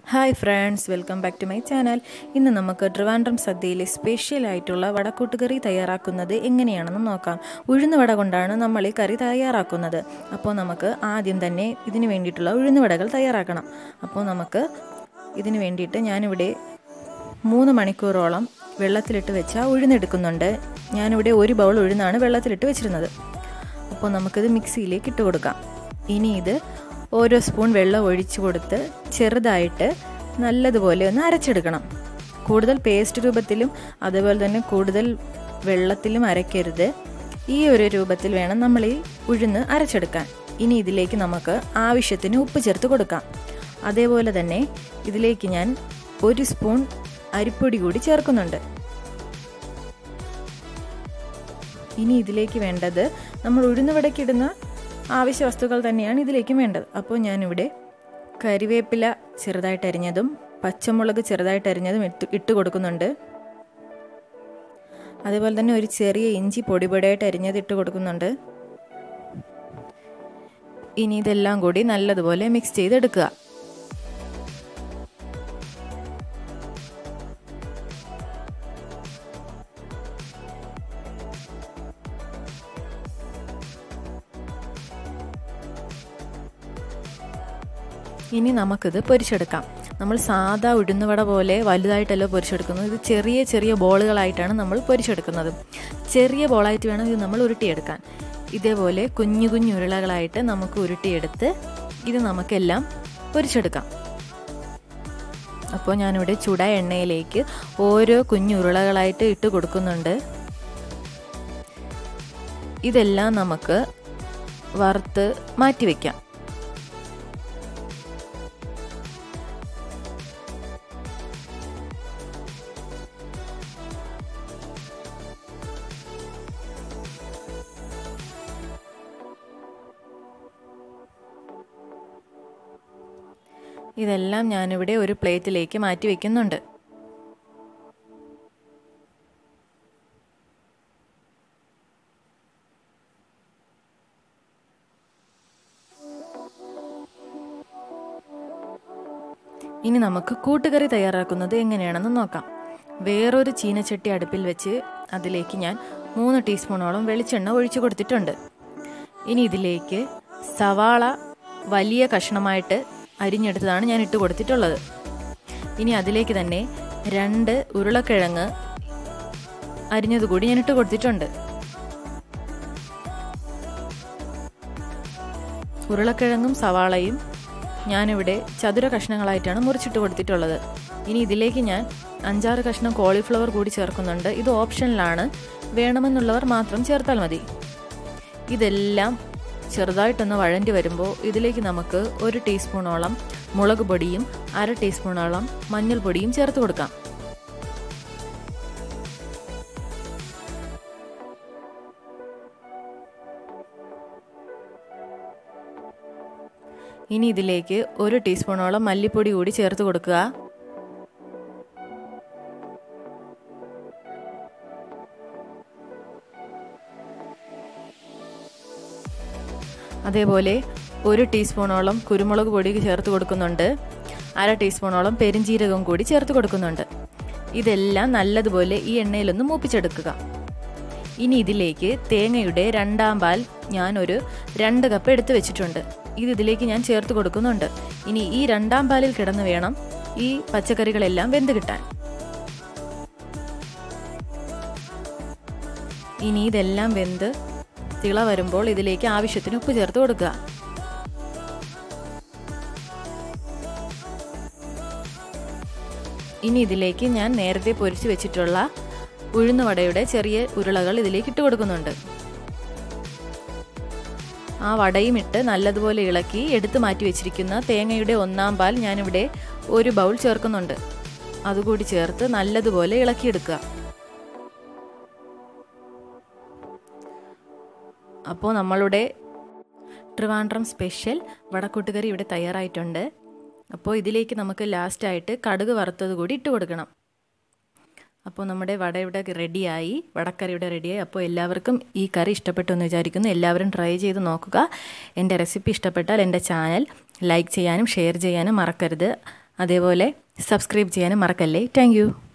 hi friends welcome back to my channel ഇന്ന് നമുക്ക് Trivandrum സദ്യയിലെ special ആയിട്ടുള്ള വടക്കൂട്ടുകറി തയ്യാറാക്കുന്നത് എങ്ങനെയാണെന്ന് നോക്കാം ഉഴുന്ന് വട കൊണ്ടാണ് നമ്മൾ ഈ കറി തയ്യാറാക്കുന്നത് അപ്പോൾ നമുക്ക് ആദ്യം തന്നെ ഇതിന് വേണ്ടിയിട്ടുള്ള ഉഴുന്ന് വടകൾ തയ്യാറാക്കണം അപ്പോൾ നമുക്ക് ഇതിന് വേണ്ടിയിട്ട് ഞാനിവിടെ മൂന്ന് മണിക്കൂറോളം വെള്ളത്തിലിട്ട് വെച്ച ഉഴുന്നെടുക്കുന്നുണ്ട് ഞാനിവിടെ ഒരു ബൗൾ ഉഴുന്നാണ് വെള്ളത്തിലിട്ട് വെച്ചിരുന്നത് അപ്പോൾ നമുക്കിത് മിക്സിയിലേക്ക് ഇട്ട് കൊടുക്കാം ഇനി ഇത് ഓരോ സ്പൂൺ വെള്ളം ഒഴിച്ചു കൊടുത്ത് ചെറുതായിട്ട് നല്ലതുപോലെ ഒന്ന് അരച്ചെടുക്കണം കൂടുതൽ പേസ്റ്റ് രൂപത്തിലും അതുപോലെ തന്നെ കൂടുതൽ വെള്ളത്തിലും അരയ്ക്കരുത് ഈ ഒരു രൂപത്തിൽ വേണം നമ്മൾ ഈ ഉഴുന്ന് അരച്ചെടുക്കാൻ ഇനി ഇതിലേക്ക് നമുക്ക് ആവശ്യത്തിന് ഉപ്പ് ചേർത്ത് കൊടുക്കാം അതേപോലെ തന്നെ ഇതിലേക്ക് ഞാൻ ഒരു സ്പൂൺ അരിപ്പൊടി കൂടി ചേർക്കുന്നുണ്ട് ഇനി ഇതിലേക്ക് വേണ്ടത് നമ്മൾ ഉഴുന്നുവടക്കിടുന്ന ആവശ്യ വസ്തുക്കൾ തന്നെയാണ് ഇതിലേക്കും വേണ്ടത് അപ്പോൾ ഞാനിവിടെ കരിവേപ്പില ചെറുതായിട്ട് അരിഞ്ഞതും പച്ചമുളക് ചെറുതായിട്ട് അരിഞ്ഞതും ഇട്ട് ഇട്ട് കൊടുക്കുന്നുണ്ട് അതുപോലെ തന്നെ ഒരു ചെറിയ ഇഞ്ചി പൊടി പൊടിയായിട്ട് അരിഞ്ഞത് ഇട്ട് കൊടുക്കുന്നുണ്ട് ഇനി ഇതെല്ലാം കൂടി നല്ലതുപോലെ മിക്സ് ചെയ്തെടുക്കുക ഇനി നമുക്കിത് പൊരിച്ചെടുക്കാം നമ്മൾ സാധാ ഉഴുന്നുവട പോലെ വലുതായിട്ടല്ല പൊരിച്ചെടുക്കുന്നത് ഇത് ചെറിയ ചെറിയ ബോളുകളായിട്ടാണ് നമ്മൾ പൊരിച്ചെടുക്കുന്നത് ചെറിയ ബോളായിട്ട് വേണം ഇത് നമ്മൾ ഉരുട്ടിയെടുക്കാൻ ഇതേപോലെ കുഞ്ഞു കുഞ്ഞു ഉരുളകളായിട്ട് നമുക്ക് ഉരുട്ടിയെടുത്ത് ഇത് നമുക്കെല്ലാം പൊരിച്ചെടുക്കാം അപ്പോൾ ഞാനിവിടെ ചുട എണ്ണയിലേക്ക് ഓരോ കുഞ്ഞു ഉരുളകളായിട്ട് ഇട്ട് കൊടുക്കുന്നുണ്ട് ഇതെല്ലാം നമുക്ക് വറുത്ത് മാറ്റി വയ്ക്കാം ഇതെല്ലാം ഞാനിവിടെ ഒരു പ്ലേറ്റിലേക്ക് മാറ്റി വയ്ക്കുന്നുണ്ട് ഇനി നമുക്ക് കൂട്ടുകറി തയ്യാറാക്കുന്നത് എങ്ങനെയാണെന്ന് നോക്കാം വേറൊരു ചീനച്ചട്ടി അടുപ്പിൽ വെച്ച് അതിലേക്ക് ഞാൻ മൂന്ന് ടീസ്പൂണോളം വെളിച്ചെണ്ണ ഒഴിച്ചു കൊടുത്തിട്ടുണ്ട് ഇനി ഇതിലേക്ക് സവാള വലിയ കഷ്ണമായിട്ട് അരിഞ്ഞെടുത്തതാണ് ഞാൻ ഇട്ട് കൊടുത്തിട്ടുള്ളത് ഇനി അതിലേക്ക് തന്നെ രണ്ട് ഉരുളക്കിഴങ്ങ് അരിഞ്ഞത് കൂടി ഞാൻ ഇട്ട് കൊടുത്തിട്ടുണ്ട് ഉരുളക്കിഴങ്ങും സവാളയും ഞാനിവിടെ ചതുര കഷ്ണങ്ങളായിട്ടാണ് മുറിച്ചിട്ട് കൊടുത്തിട്ടുള്ളത് ഇനി ഇതിലേക്ക് ഞാൻ അഞ്ചാറ് കഷ്ണം കോളിഫ്ലവർ കൂടി ചേർക്കുന്നുണ്ട് ഇത് ഓപ്ഷനിലാണ് വേണമെന്നുള്ളവർ മാത്രം ചേർത്താൽ മതി ഇതെല്ലാം ചെറുതായിട്ടൊന്ന് വഴണ്ടി വരുമ്പോൾ ഇതിലേക്ക് നമുക്ക് ഒരു ടീസ്പൂണോളം മുളക് പൊടിയും അര ടീസ്പൂണോളം മഞ്ഞൾപ്പൊടിയും ചേർത്ത് കൊടുക്കാം ഇനി ഇതിലേക്ക് ഒരു ടീസ്പൂണോളം മല്ലിപ്പൊടി കൂടി ചേർത്ത് കൊടുക്കുക അതേപോലെ ഒരു ടീസ്പൂണോളം കുരുമുളക് പൊടി ചേർത്ത് കൊടുക്കുന്നുണ്ട് അര ടീസ്പൂണോളം പെരിഞ്ചീരകം കൂടി ചേർത്ത് കൊടുക്കുന്നുണ്ട് ഇതെല്ലാം നല്ലതുപോലെ ഈ എണ്ണയിലൊന്ന് മൂപ്പിച്ചെടുക്കുക ഇനി ഇതിലേക്ക് തേങ്ങയുടെ രണ്ടാം പാൽ ഞാനൊരു രണ്ട് കപ്പ് എടുത്ത് വെച്ചിട്ടുണ്ട് ഇത് ഇതിലേക്ക് ഞാൻ ചേർത്ത് കൊടുക്കുന്നുണ്ട് ഇനി ഈ രണ്ടാം പാലിൽ കിടന്ന് വേണം ഈ പച്ചക്കറികളെല്ലാം വെന്ത് കിട്ടാൻ ഇനി ഇതെല്ലാം വെന്ത് തിള വരുമ്പോൾ ഇതിലേക്ക് ആവശ്യത്തിന് ഉപ്പ് ചേർത്ത് കൊടുക്കുക ഇനി ഇതിലേക്ക് ഞാൻ നേരത്തെ പൊരിച്ചു വെച്ചിട്ടുള്ള ഉഴുന്നുവടയുടെ ചെറിയ ഉരുളകൾ ഇതിലേക്ക് ഇട്ട് കൊടുക്കുന്നുണ്ട് ആ വടയും ഇട്ട് നല്ലതുപോലെ ഇളക്കി എടുത്തു മാറ്റി വെച്ചിരിക്കുന്ന തേങ്ങയുടെ ഒന്നാം പാൽ ഞാനിവിടെ ഒരു ബൗൾ ചേർക്കുന്നുണ്ട് അതുകൂടി ചേർത്ത് നല്ലതുപോലെ ഇളക്കിയെടുക്കുക അപ്പോൾ നമ്മളുടെ ട്രിവാൻഡ്രം സ്പെഷ്യൽ വടക്കൂട്ടുകറി ഇവിടെ തയ്യാറായിട്ടുണ്ട് അപ്പോൾ ഇതിലേക്ക് നമുക്ക് ലാസ്റ്റായിട്ട് കടുക് വറുത്തത് കൂടി ഇട്ട് കൊടുക്കണം അപ്പോൾ നമ്മുടെ വട ഇവിടെ റെഡിയായി വടക്കറി ഇവിടെ റെഡിയായി അപ്പോൾ എല്ലാവർക്കും ഈ കറി ഇഷ്ടപ്പെട്ടു എന്ന് വിചാരിക്കുന്നു എല്ലാവരും ട്രൈ ചെയ്ത് നോക്കുക എൻ്റെ റെസിപ്പി ഇഷ്ടപ്പെട്ടാൽ എൻ്റെ ചാനൽ ലൈക്ക് ചെയ്യാനും ഷെയർ ചെയ്യാനും മറക്കരുത് അതേപോലെ സബ്സ്ക്രൈബ് ചെയ്യാനും മറക്കല്ലേ താങ്ക്